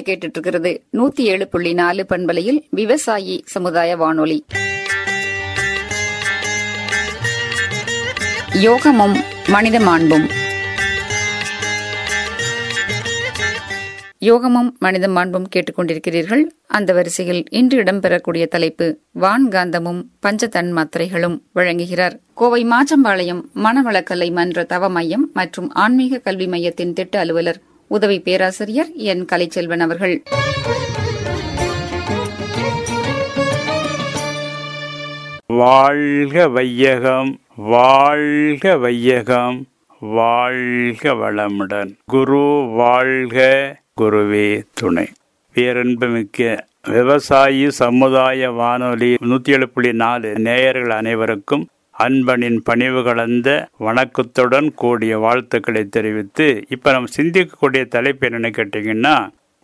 நீங்க கேட்டுட்டு இருக்கிறது நூத்தி ஏழு புள்ளி நாலு பண்பலையில் விவசாயி சமுதாய வானொலி யோகமும் மனித மாண்பும் யோகமும் மனித மாண்பும் கேட்டுக்கொண்டிருக்கிறீர்கள் அந்த வரிசையில் இன்று இடம்பெறக்கூடிய தலைப்பு வான்காந்தமும் பஞ்ச தன்மாத்திரைகளும் வழங்குகிறார் கோவை மாச்சம்பாளையம் மனவளக்கலை மன்ற தவ மையம் மற்றும் ஆன்மீக கல்வி மையத்தின் திட்ட அலுவலர் உதவி பேராசிரியர் என் கலைச்செல்வன் அவர்கள் வாழ்க வையகம் வாழ்க வையகம் வாழ்க வளமுடன் குரு வாழ்க குருவே துணை பேரன்புமிக்க விவசாயி சமுதாய வானொலி நூத்தி ஏழு புள்ளி நாலு நேயர்கள் அனைவருக்கும் அன்பனின் பணிவு கலந்த வணக்கத்துடன் கூடிய வாழ்த்துக்களை தெரிவித்து இப்ப நம்ம சிந்திக்கக்கூடிய தலைப்பு என்னன்னு கேட்டீங்கன்னா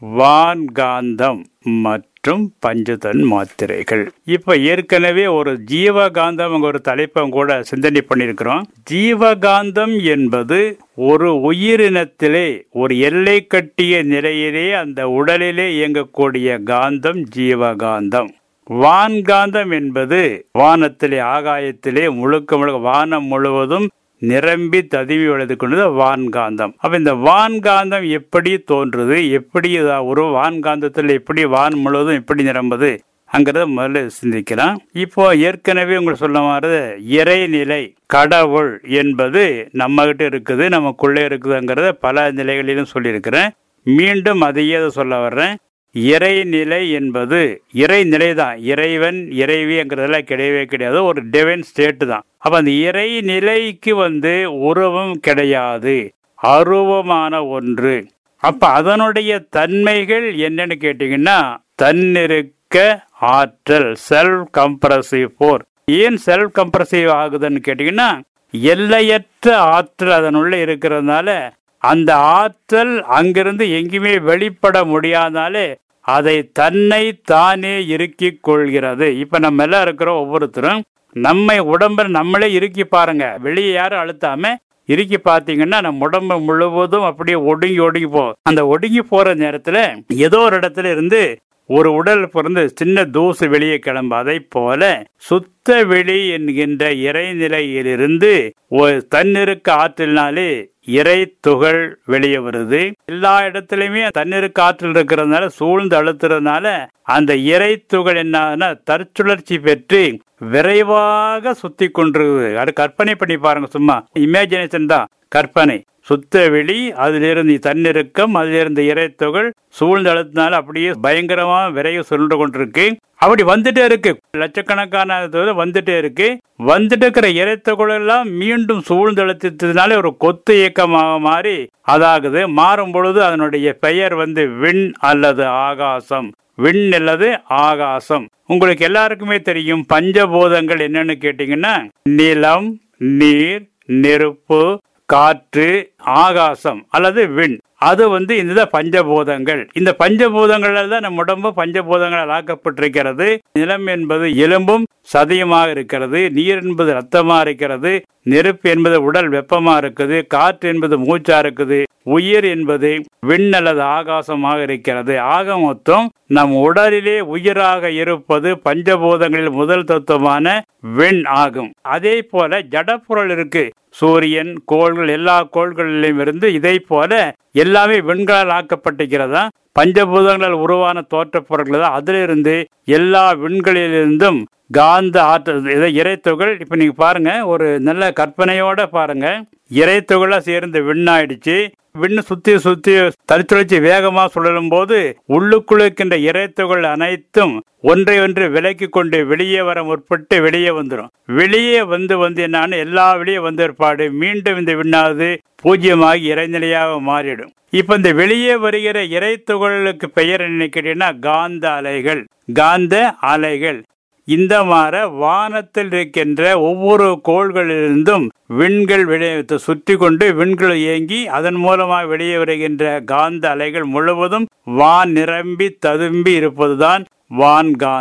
வான்காந்தம் மற்றும் பஞ்சுதன் மாத்திரைகள் இப்ப ஏற்கனவே ஒரு ஜீவகாந்தம் ஒரு தலைப்பம் கூட சிந்தனை பண்ணியிருக்கிறோம் ஜீவகாந்தம் என்பது ஒரு உயிரினத்திலே ஒரு எல்லை கட்டிய நிலையிலே அந்த உடலிலே இயங்கக்கூடிய காந்தம் ஜீவகாந்தம் வான்காந்தம் என்பது வானத்திலே ஆகாயத்திலே முழுக்க முழுக்க வானம் முழுவதும் நிரம்பி ததுவி வளர்ந்து கொண்டது வான்காந்தம் அப்ப இந்த வான்காந்தம் எப்படி தோன்றுது எப்படி ஒரு வான்காந்தத்தில் எப்படி வான் முழுவதும் எப்படி நிரம்புது அங்கிறத முதல்ல சிந்திக்கலாம் இப்போ ஏற்கனவே உங்களுக்கு சொல்ல மாதிரி இறைநிலை கடவுள் என்பது நம்ம கிட்ட இருக்குது நமக்குள்ளே இருக்குதுங்கிறத பல நிலைகளிலும் சொல்லியிருக்கிறேன் மீண்டும் அதையே சொல்ல வர்றேன் இறைநிலை என்பது இறைநிலை தான் இறைவன் இறைவிங்கிறதெல்லாம் கிடையவே கிடையாது ஒரு டிவைன் ஸ்டேட் தான் அப்ப அந்த இறைநிலைக்கு வந்து உருவம் கிடையாது அருவமான ஒன்று அப்ப அதனுடைய தன்மைகள் என்னன்னு கேட்டீங்கன்னா தன்னிருக்க ஆற்றல் செல்ஃப் கம்ப்ரசிவ் போர் ஏன் செல்ஃப் கம்ப்ரசிவ் ஆகுதுன்னு கேட்டீங்கன்னா எல்லையற்ற ஆற்றல் அதனுள்ள இருக்கிறதுனால அந்த ஆற்றல் அங்கிருந்து எங்கேயுமே வெளிப்பட முடியாதாலே அதை தன்னை தானே இறுக்கிக் கொள்கிறது இப்ப நம்ம எல்லாம் இருக்கிறோம் ஒவ்வொருத்தரும் நம்மை உடம்ப நம்மளே இறுக்கி பாருங்க வெளியே யாரும் அழுத்தாம இறுக்கி பார்த்தீங்கன்னா நம்ம உடம்பு முழுவதும் அப்படியே ஒடுங்கி ஒடுங்கி போகும் அந்த ஒடுங்கி போற நேரத்துல ஏதோ ஒரு இடத்துல இருந்து ஒரு உடல் பிறந்து சின்ன தூசு வெளியே கிளம்பு அதை போல சுத்த வெளி என்கின்ற இறைநிலையிலிருந்து ஒரு தன்னிருக்க ஆற்றினாலே இறை துகள் வெளியே வருது எல்லா இடத்துலயுமே தன்னிருக்க ஆற்றல் இருக்கிறதுனால சூழ்ந்து அழுத்துறதுனால அந்த இறை துகள் என்ன தற்சுழற்சி பெற்று விரைவாக சுத்தி கொண்டிருக்குது அது கற்பனை பண்ணி பாருங்க சும்மா இமேஜினேஷன் தான் கற்பனை சுத்த வெளி அதிலிருந்து தன்னிருக்கம் அதிலிருந்து இறைத்துகள் சூழ்ந்து அழுத்தினால அப்படியே பயங்கரமா விரைவு சுருண்டு கொண்டிருக்கு அப்படி வந்துட்டே இருக்கு லட்சக்கணக்கான வந்துட்டே இருக்கு வந்துட்டு இருக்கிற இறைத்துகள் எல்லாம் மீண்டும் சூழ்ந்து அழுத்தத்தினால ஒரு கொத்து இயக்கமாக மாறி அதாகுது மாறும் பொழுது அதனுடைய பெயர் வந்து விண் அல்லது ஆகாசம் விண் அல்லது ஆகாசம் உங்களுக்கு எல்லாருக்குமே தெரியும் பஞ்சபூதங்கள் என்னன்னு கேட்டீங்கன்னா நிலம் நீர் நெருப்பு காற்று ஆகாசம் அல்லது விண் அது வந்து இந்த பஞ்சபூதங்கள் இந்த பஞ்சபூதங்கள் தான் நம்ம உடம்பு பஞ்சபூதங்களால் ஆக்கப்பட்டிருக்கிறது நிலம் என்பது எலும்பும் சதியமாக இருக்கிறது நீர் என்பது ரத்தமா இருக்கிறது நெருப்பு என்பது உடல் வெப்பமா இருக்குது காற்று என்பது மூச்சா இருக்குது உயிர் என்பது விண் அல்லது ஆகாசமாக இருக்கிறது ஆக மொத்தம் நம் உடலிலே உயிராக இருப்பது பஞ்சபூதங்களில் முதல் தத்துவமான விண் ஆகும் அதே போல ஜடப்பொருள் இருக்கு சூரியன் கோள்கள் எல்லா கோள்களிலும் இருந்து இதை போல எல்லாமே விண்களால் ஆக்கப்பட்டிருக்கிறதா பஞ்சபூதங்களால் உருவான தோற்றப் பொருட்கள் தான் அதிலிருந்து எல்லா விண்களிலிருந்தும் காந்த ஆற்றல் இறைத்துகள் இப்ப நீங்க பாருங்க ஒரு நல்ல கற்பனையோட பாருங்க இறைத்துகளா சேர்ந்து விண்ணாயிடுச்சு விண்ணு சுத்தி சுத்தி தரிச்சுழற்சி வேகமா சுழலும் போது உள்ளுக்குள் இருக்கின்ற இறைத்துகள் அனைத்தும் ஒன்றை ஒன்று விலக்கி கொண்டு வெளியே வர முற்பட்டு வெளியே வந்துடும் வெளியே வந்து வந்து என்னான்னு எல்லா வெளியே வந்த ஏற்பாடு மீண்டும் இந்த விண்ணாவது பூஜ்யமாகி இறைநிலையாக மாறிடும் இப்ப இந்த வெளியே வருகிற இறைத்துகளுக்கு பெயர் நினைக்கிறீங்கன்னா காந்த அலைகள் காந்த அலைகள் இந்த மாற வானத்தில் இருக்கின்ற ஒவ்வொரு கோள்களிலிருந்தும் விண்கள் வெளியே சுற்றி கொண்டு விண்கள் இயங்கி அதன் மூலமாக வெளியே வருகின்ற காந்த அலைகள் முழுவதும் வான் நிரம்பி ததும்பி இருப்பதுதான் வான்காந்தம்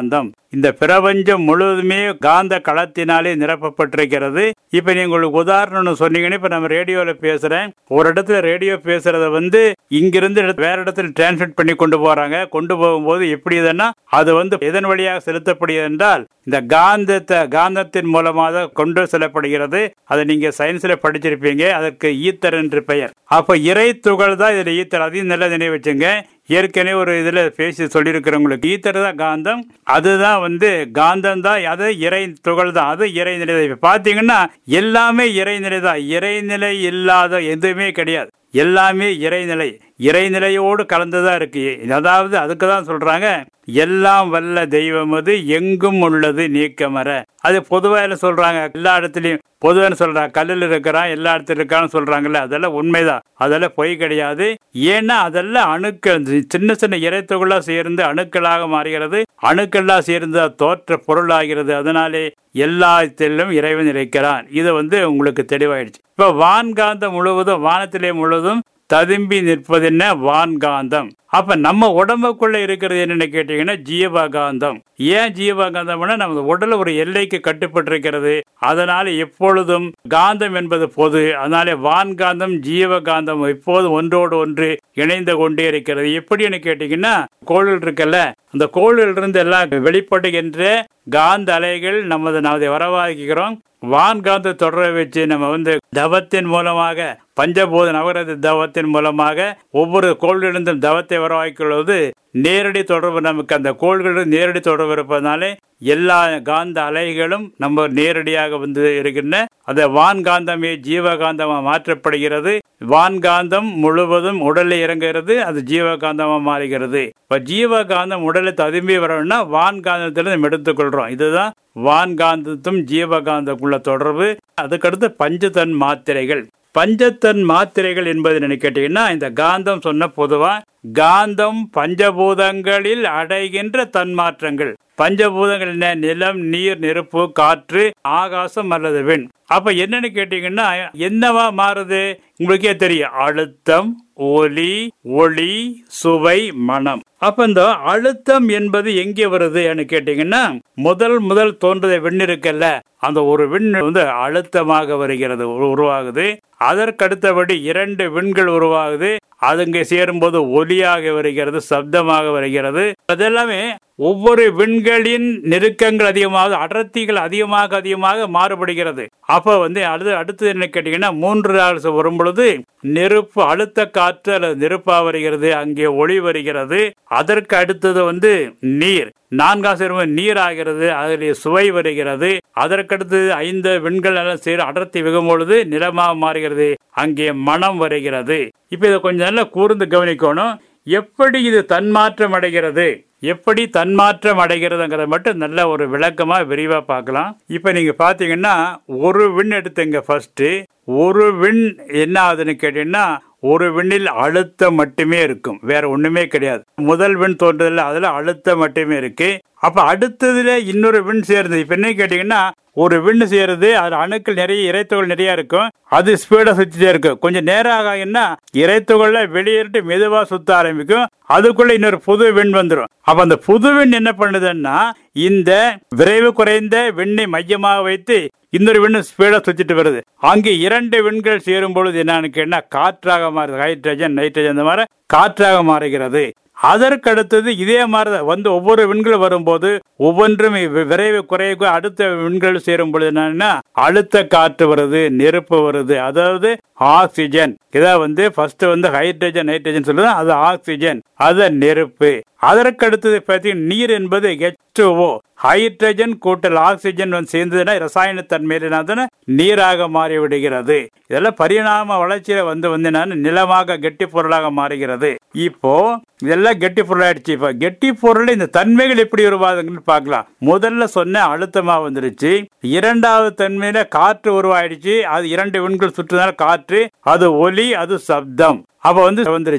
இந்த பிரபஞ்சம் முழுவதுமே காந்த களத்தினாலே நிரப்பப்பட்டிருக்கிறது இப்ப நீங்க உங்களுக்கு உதாரணம் சொன்னீங்கன்னா இப்ப நம்ம ரேடியோல பேசுறேன் ஒரு இடத்துல ரேடியோ பேசுறத வந்து இங்கிருந்து இடத்து- வேற இடத்துல டிரான்ஸ்மிட் பண்ணி கொண்டு போறாங்க கொண்டு போகும்போது எப்படி இதுன்னா அது வந்து எதன் வழியாக செலுத்தப்படுகிறது என்றால் இந்த காந்தத்தை காந்தத்தின் மூலமாக கொண்டு செல்லப்படுகிறது அதை நீங்க சயின்ஸ்ல படிச்சிருப்பீங்க அதற்கு ஈத்தர் என்று பெயர் அப்ப இறை துகள் தான் இதுல ஈத்தர் அதையும் நல்லா நினைவு வச்சுங்க ஏற்கனவே ஒரு இதுல பேசி சொல்லியிருக்கிறவங்களுக்கு ஈத்தர் தான் காந்தம் அதுதான் வந்து காந்தம் தான் அது இறை துகள் தான் அது இறைநிலை தான் இப்ப பாத்தீங்கன்னா எல்லாமே இறைநிலை தான் இறைநிலை இல்லாத எதுவுமே கிடையாது எல்லாமே இறைநிலை இறைநிலையோடு கலந்துதான் இருக்கு அதாவது அதுக்கு தான் சொல்றாங்க எல்லாம் வல்ல தெய்வம் அது எங்கும் உள்ளது நீக்கமர அது பொதுவா என்ன சொல்றாங்க எல்லா இடத்துலயும் பொதுவாக சொல்றாங்க கல்லில் இருக்கிறான் எல்லா இடத்துல இருக்கான்னு சொல்றாங்கல்ல அதெல்லாம் உண்மைதான் அதெல்லாம் பொய் கிடையாது ஏன்னா அதெல்லாம் அணுக்கள் சின்ன சின்ன இறைத்துகளா சேர்ந்து அணுக்களாக மாறுகிறது அணுக்கள்லாம் சேர்ந்து அது தோற்ற பொருளாகிறது அதனாலே எல்லாத்திலும் இறைவன் இருக்கிறான் இது வந்து உங்களுக்கு தெளிவாயிடுச்சு இப்ப வான்காந்தம் முழுவதும் வானத்திலே முழுவதும் ததும்பி நிற்பது என்ன வான்காந்தம் அப்ப நம்ம உடம்புக்குள்ள இருக்கிறது என்னன்னு கேட்டீங்கன்னா ஜீவகாந்தம் ஏன் ஜீவகாந்தம்னா நம்ம உடல் ஒரு எல்லைக்கு கட்டுப்பட்டிருக்கிறது அதனால எப்பொழுதும் காந்தம் என்பது பொது அதனால வான்காந்தம் ஜீவகாந்தம் எப்போதும் ஒன்றோடு ஒன்று இணைந்து கொண்டே இருக்கிறது எப்படின்னு கேட்டீங்கன்னா கோள்கள் இருக்குல்ல அந்த கோள்கள் இருந்து எல்லாம் வெளிப்படுகின்ற காந்த அலைகள் நமது நாம் அதை வரவாக்கிக்கிறோம் வான்காந்த தொடரை வச்சு நம்ம வந்து தவத்தின் மூலமாக பஞ்சபூத நவரத தவத்தின் மூலமாக ஒவ்வொரு கோள்களிலிருந்தும் தவத்தை வரவாக்கிக்கொள்வது நேரடி தொடர்பு நமக்கு அந்த கோள்களில் நேரடி தொடர்பு இருப்பதனாலே எல்லா காந்த அலைகளும் நம்ம நேரடியாக வந்து இருக்கின்ற அந்த வான்காந்தமே ஜீவகாந்தமா மாற்றப்படுகிறது வான்காந்தம் முழுவதும் உடலில் இறங்குகிறது அது ஜீவகாந்தமா மாறுகிறது இப்ப ஜீவகாந்தம் உடலை ததும்பி வரணும்னா வான்காந்தத்துல நம்ம எடுத்துக்கொள்றோம் இதுதான் வான்காந்தத்தும் ஜீவகாந்தக்குள்ள தொடர்பு அதுக்கடுத்து பஞ்சதன் மாத்திரைகள் பஞ்சத்தன் மாத்திரைகள் என்பது என்ன கேட்டீங்கன்னா இந்த காந்தம் சொன்ன பொதுவா காந்தம் பஞ்சபூதங்களில் அடைகின்ற தன்மாற்றங்கள் பஞ்சபூதங்கள் என்ன நிலம் நீர் நெருப்பு காற்று ஆகாசம் அல்லது விண் அப்ப என்னன்னு கேட்டீங்கன்னா என்னவா மாறுது உங்களுக்கே தெரியும் அழுத்தம் ஒலி ஒளி சுவை மனம் அப்ப இந்த அழுத்தம் என்பது எங்கே வருது கேட்டீங்கன்னா முதல் முதல் தோன்றதை விண் இருக்குல்ல அந்த ஒரு விண் வந்து அழுத்தமாக வருகிறது உரு- உருவாகுது அதற்கடுத்தபடி இரண்டு விண்கள் உருவாகுது அதுங்க சேரும்போது ஒலியாக வருகிறது சப்தமாக வருகிறது அதெல்லாமே ஒவ்வொரு விண்களின் நெருக்கங்கள் அதிகமாக அடர்த்திகள் அதிகமாக அதிகமாக மாறுபடுகிறது அப்ப வந்து அடுத்து அடுத்தது என்ன கேட்டீங்கன்னா மூன்று நாள் வரும் பொழுது நெருப்பு அழுத்த காற்று அல்லது நெருப்பா வருகிறது அங்கே ஒளி வருகிறது அதற்கு அடுத்தது வந்து நீர் நான்காம் சேர்வு நீர் ஆகிறது அதில் சுவை வருகிறது அதற்கடுத்தது ஐந்து விண்கள் எல்லாம் சேர அடர்த்தி விகும் பொழுது நிலமாக மாறுகிறது அங்கே மனம் வருகிறது இப்ப இதை கொஞ்சம் நல்லா கூர்ந்து கவனிக்கணும் எப்படி இது தன்மாற்றம் அடைகிறது எப்படி தன்மாற்றம் அடைகிறதுங்கிறத மட்டும் நல்ல ஒரு விளக்கமா விரிவா பார்க்கலாம் இப்ப நீங்க பாத்தீங்கன்னா ஒரு விண் எடுத்துங்க ஃபர்ஸ்ட் ஒரு விண் என்ன ஆகுதுன்னு கேட்டீங்கன்னா ஒரு விண்ணில் அழுத்தம் மட்டுமே இருக்கும் வேற ஒண்ணுமே கிடையாது முதல் விண் தோன்றதுல அதுல அழுத்தம் மட்டுமே இருக்கு அப்ப அடுத்ததுல இன்னொரு விண் சேர்ந்து இப்ப என்ன கேட்டீங்கன்னா ஒரு விண் சேருது அதுல அணுக்கள் நிறைய இறைத்துகள் நிறைய இருக்கும் அது ஸ்பீடா சுத்திட்டே இருக்கும் கொஞ்சம் நேரம் ஆகாங்கன்னா இறைத்துகள்ல வெளியேறிட்டு மெதுவா சுத்த ஆரம்பிக்கும் அதுக்குள்ள இன்னொரு புது விண் வந்துடும் அப்ப அந்த புது விண் என்ன பண்ணுதுன்னா இந்த விரைவு குறைந்த விண்ணை மையமாக வைத்து இன்னொரு விண்ணு ஸ்பீடா சுத்திட்டு வருது அங்கே இரண்டு விண்கள் சேரும் பொழுது என்னன்னு கேட்டா காற்றாக மாறுது ஹைட்ரஜன் நைட்ரஜன் இந்த மாதிரி காற்றாக மாறுகிறது அதற்கு அடுத்தது இதே மாதிரி வந்து ஒவ்வொரு விண்கள் வரும்போது ஒவ்வொன்றும் வி- விரைவு குறைவு அடுத்த விண்கள் சேரும் பொழுது என்னன்னா அழுத்த காற்று வருது நெருப்பு வருது அதாவது ஆக்சிஜன் இதை வந்து ஃபர்ஸ்ட் வந்து ஹைட்ரஜன் நைட்ரஜன் சொல்லுது அது ஆக்சிஜன் அது நெருப்பு அதற்கு அடுத்தது பார்த்தீங்கன்னா நீர் என்பது H2O ஹைட்ரஜன் கூட்டல் ஆக்சிஜன் வந்து சேர்ந்ததுன்னா ரசாயன தன்மையில நீராக மாறி விடுகிறது இதெல்லாம் பரிணாம வளர்ச்சியில வந்து வந்து என்னன்னா நிலமாக கெட்டி பொருளாக மாறுகிறது இப்போ இதெல்லாம் கெட்டி பொருளாயிடுச்சு இப்ப கெட்டி பொருள் இந்த தன்மைகள் எப்படி உருவாதுங்கன்னு பார்க்கலாம் முதல்ல சொன்ன அழுத்தமா வந்துருச்சு இரண்டாவது தன்மையில காற்று உருவாயிடுச்சு அது இரண்டு விண்கள் சுற்றுனால காற்று அது ஒலி அது சப்தம் அப்ப வந்து வந்துருச்சு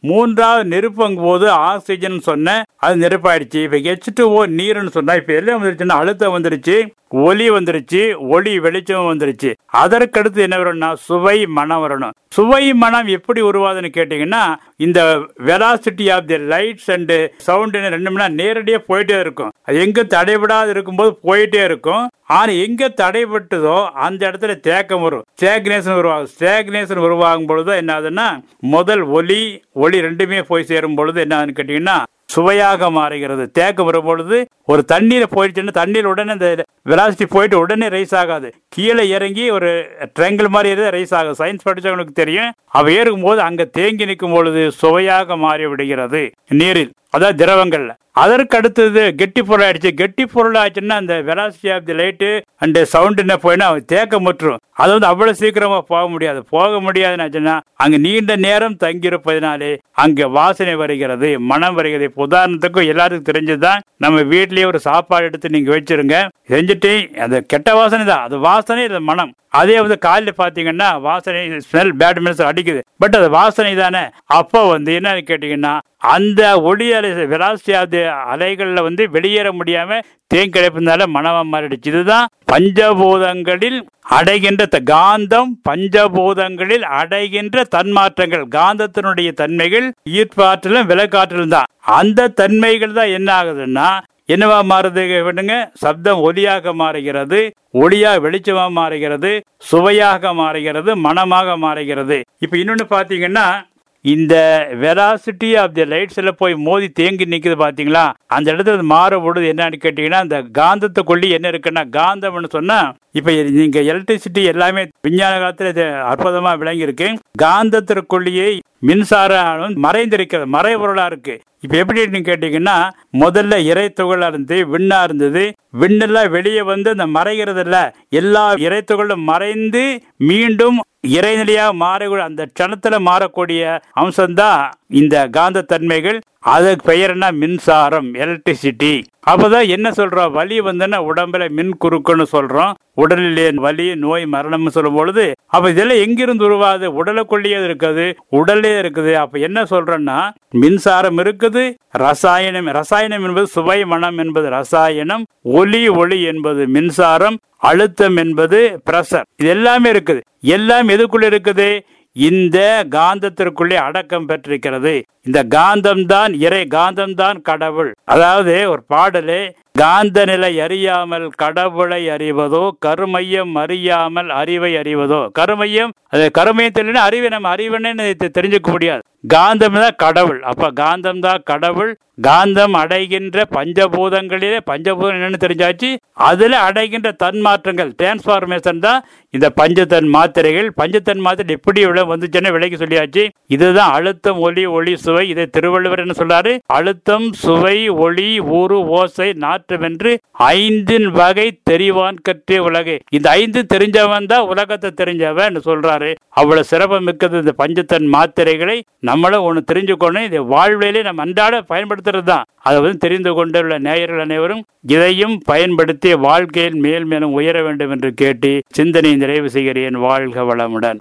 மூன்றாவது நெருப்புங்கும் போது ஆக்சிஜன் சொன்ன அது நெருப்பாயிடுச்சு இப்ப எச் டூ ஓ நீர்னு சொன்னா இப்ப எல்லாம் வந்துருச்சுன்னா அழுத்தம் வந்துருச்சு ஒலி வந்துருச்சு ஒளி வெளிச்சம் வந்துருச்சு அதற்கடுத்து என்ன வரும்னா சுவை மனம் வரணும் சுவை மனம் எப்படி உருவாதுன்னு கேட்டீங்கன்னா இந்த velocity of the lights and sound ரெண்டு மணி நேரம் நேரடியாக போயிட்டே இருக்கும் அது எங்க தடைபடாது இருக்கும்போது போயிட்டே இருக்கும் ஆனா எங்க தடைபட்டுதோ அந்த இடத்துல தேக்கம் வரும் ஸ்டேக்னேஷன் உருவாகும் ஸ்டேக்னேஷன் உருவாகும் பொழுது என்ன ஆகுதுன்னா முதல் ஒலி ஒளி ரெண்டுமே போய் சேரும் பொழுது என்ன ஆகுதுன்னு கேட்டீங்கன்னா சுவையாக மாறுகிறது தேக்கம் வரும் பொழுது ஒரு தண்ணீர் போயிடுச்சுன்னா தண்ணீர் உடனே இந்த வெலாசிட்டி போயிட்டு உடனே ரைஸ் ஆகாது கீழே இறங்கி ஒரு ட்ரைங்கிள் மாதிரி ரைஸ் ஆகும் சயின்ஸ் படிச்சவங்களுக்கு தெரியும் அவ ஏறும் போது அங்க தேங்கி நிற்கும் பொழுது சுவையாக மாறி விடுகிறது நீரில் அதாவது திரவங்கள்ல அதற்கு அடுத்தது கெட்டி பொருள் ஆயிடுச்சு கெட்டி பொருள் ஆச்சுன்னா அந்த velocity of the light and sound என்ன போயினா தேக்கம் முற்றும் அது வந்து அவ்வளவு சீக்கிரமா போக முடியாது போக முடியாதுன்னு அங்க நீண்ட நேரம் தங்கியிருப்பதனாலே அங்க வாசனை வருகிறது மனம் வருகிறது இப்ப உதாரணத்துக்கு எல்லாருக்கும் தெரிஞ்சதுதான் நம்ம வீட்லயே ஒரு சாப்பாடு எடுத்து நீங்க வச்சிருங்க செஞ்சுட்டு அது கெட்ட வாசனை தான் அது வாசனை இது மனம் அதே வந்து காலையில் பார்த்தீங்கன்னா வாசனை ஸ்மெல் பேட் மில்ஸ் அடிக்குது பட் அது வாசனை தானே அப்போ வந்து என்னன்னு கேட்டீங்கன்னா அந்த ஒளி அலை வெலாசிட்டி ஆஃப் அலைகளில் வந்து வெளியேற முடியாம தேங்கி கிடைப்பதுனால மனமா மாறிடுச்சு இதுதான் பஞ்சபூதங்களில் அடைகின்ற த- காந்தம் பஞ்சபூதங்களில் அடைகின்ற தன்மாற்றங்கள் காந்தத்தினுடைய தன்மைகள் ஈர்ப்பாற்றலும் விலக்காற்றலும் தான் அந்த தன்மைகள் தான் என்ன ஆகுதுன்னா என்னவா மாறுது விடுங்க சப்தம் ஒலியாக மாறுகிறது ஒளியா வெளிச்சமா மாறுகிறது சுவையாக மாறுகிறது மனமாக மாறுகிறது இப்ப இன்னொன்னு பாத்தீங்கன்னா இந்த வெலாசிட்டி ஆஃப் தி லைட்ஸ்ல போய் மோதி தேங்கி நிக்குது பாத்தீங்களா அந்த இடத்துல அது மாறுபடுது என்னன்னு கேட்டீங்கன்னா அந்த காந்தத்துக்குள்ளி என்ன இருக்குன்னா காந்தம்னு சொன்னா இப்ப நீங்க எலக்ட்ரிசிட்டி எல்லாமே விஞ்ஞான காலத்துல இது அற்புதமா விளங்கி இருக்கு காந்தத்திற்குள்ளேயே மின்சாரம் மறைந்திருக்கிறது மறைபொருளா இருக்கு இப்ப எப்படின்னு கேட்டீங்கன்னா முதல்ல இறை துகளா இருந்து விண்ணா இருந்தது விண்ணெல்லாம் வெளியே வந்து அந்த மறைகிறது இல்ல எல்லா இறை துகளும் மறைந்து மீண்டும் இறைநிலையா மாறக்கூடிய அந்த க்ஷணத்துல மாறக்கூடிய அம்சம்தான் இந்த காந்த தன்மைகள் அதுக்கு பெயர் என்ன மின்சாரம் எலக்ட்ரிசிட்டி அப்பதான் என்ன சொல்றோம் வலி வந்துன்னா உடம்புல மின் குறுக்குன்னு சொல்றோம் உடலிலே வலி நோய் மரணம்னு சொல்லும் பொழுது அப்ப இதெல்லாம் எங்கிருந்து உருவாது உடலுக்குள்ளேயே இருக்குது உடல்லே இருக்குது அப்ப என்ன சொல்றோம்னா மின்சாரம் இருக்குது ரசாயனம் ரசாயனம் என்பது சுவை மனம் என்பது ரசாயனம் ஒலி ஒளி என்பது மின்சாரம் அழுத்தம் என்பது பிரஷர் இது எல்லாமே இருக்குது எல்லாம் எதுக்குள்ள இருக்குது இந்த காந்தத்திற்குள்ளே அடக்கம் பெற்றிருக்கிறது இந்த காந்தம் தான் இறை காந்தம் தான் கடவுள் அதாவது ஒரு பாடலே காந்த நிலை அறியாமல் கடவுளை அறிவதோ கருமையம் அறியாமல் அறிவை அறிவதோ கருமையம் அது கருமையம் தெரியல அறிவை நம்ம அறிவனே தெரிஞ்சுக்க முடியாது காந்தம் தான் கடவுள் அப்ப காந்தம் தான் கடவுள் காந்தம் அடைகின்ற பஞ்சபூதங்களிலே பஞ்சபூதம் என்னன்னு தெரிஞ்சாச்சு அதுல அடைகின்ற தன்மாற்றங்கள் டிரான்ஸ்பார்மேஷன் தான் இந்த பஞ்சத்தன் மாத்திரைகள் பஞ்சத்தன் மாத்திரை எப்படி விளை வந்துச்சுன்னு விலைக்கு சொல்லியாச்சு இதுதான் அழுத்தம் ஒளி ஒளி சுவை இதை திருவள்ளுவர் என்ன சொல்றாரு அழுத்தம் சுவை ஒளி ஊறு ஓசை நாற்றம் என்று ஐந்தின் வகை தெரிவான் கற்றே உலகை இந்த ஐந்து தெரிஞ்சவன் தான் உலகத்தை தெரிஞ்சவன் சொல்றாரு அவ்வளவு சிறப்பு மிக்கது இந்த பஞ்சத்தன் மாத்திரைகளை நம்மளும் ஒன்று தெரிஞ்சுக்கணும் இதை வாழ்விலே நம்ம அன்றாட பயன்படுத்துறது தான் அதை வந்து தெரிந்து கொண்டுள்ள நேயர்கள் அனைவரும் இதையும் பயன்படுத்தி வாழ்க்கையில் மேல் மேலும் உயர வேண்டும் என்று கேட்டு சிந்தனை நிறைவு செய்கிறேன் வாழ்க வளமுடன்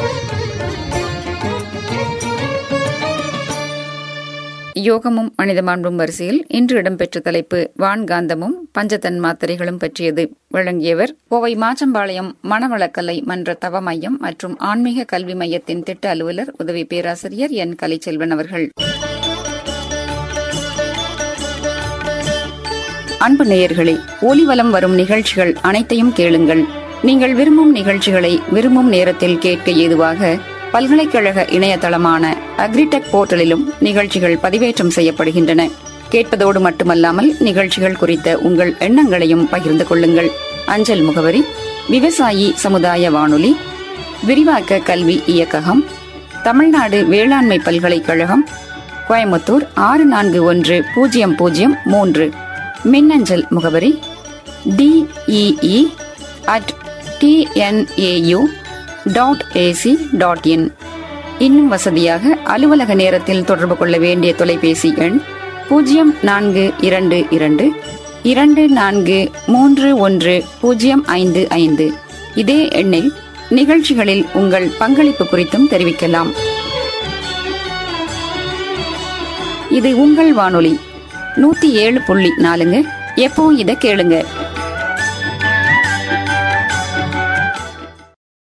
யோகமும் மனித மாண்பும் வரிசையில் இன்று இடம்பெற்ற தலைப்பு வான்காந்தமும் பஞ்சத்தன் மாத்திரைகளும் பற்றியது வழங்கியவர் கோவை மாச்சம்பாளையம் மணவளக்கலை மன்ற தவ மையம் மற்றும் ஆன்மீக கல்வி மையத்தின் திட்ட அலுவலர் உதவி பேராசிரியர் என் கலைச்செல்வன் அவர்கள் அன்பு நேயர்களே ஒலிவலம் வரும் நிகழ்ச்சிகள் அனைத்தையும் கேளுங்கள் நீங்கள் விரும்பும் நிகழ்ச்சிகளை விரும்பும் நேரத்தில் கேட்க ஏதுவாக பல்கலைக்கழக இணையதளமான அக்ரிடெக் போர்ட்டலிலும் நிகழ்ச்சிகள் பதிவேற்றம் செய்யப்படுகின்றன கேட்பதோடு மட்டுமல்லாமல் நிகழ்ச்சிகள் குறித்த உங்கள் எண்ணங்களையும் பகிர்ந்து கொள்ளுங்கள் அஞ்சல் முகவரி விவசாயி சமுதாய வானொலி விரிவாக்க கல்வி இயக்ககம் தமிழ்நாடு வேளாண்மை பல்கலைக்கழகம் கோயம்புத்தூர் ஆறு நான்கு ஒன்று பூஜ்ஜியம் பூஜ்ஜியம் மூன்று மின்னஞ்சல் முகவரி D E E at T N A U dot A C dot in இன்னும் வசதியாக அலுவலக நேரத்தில் தொடர்பு கொள்ள வேண்டிய தொலைபேசி எண் பூஜ்ஜியம் நான்கு இரண்டு இரண்டு இரண்டு நான்கு மூன்று ஒன்று பூஜ்ஜியம் ஐந்து ஐந்து இதே எண்ணில் நிகழ்ச்சிகளில் உங்கள் பங்களிப்பு குறித்தும் தெரிவிக்கலாம் இது உங்கள் வானொலி நூத்தி ஏழு புள்ளி நாலுங்க எப்போ இதை கேளுங்க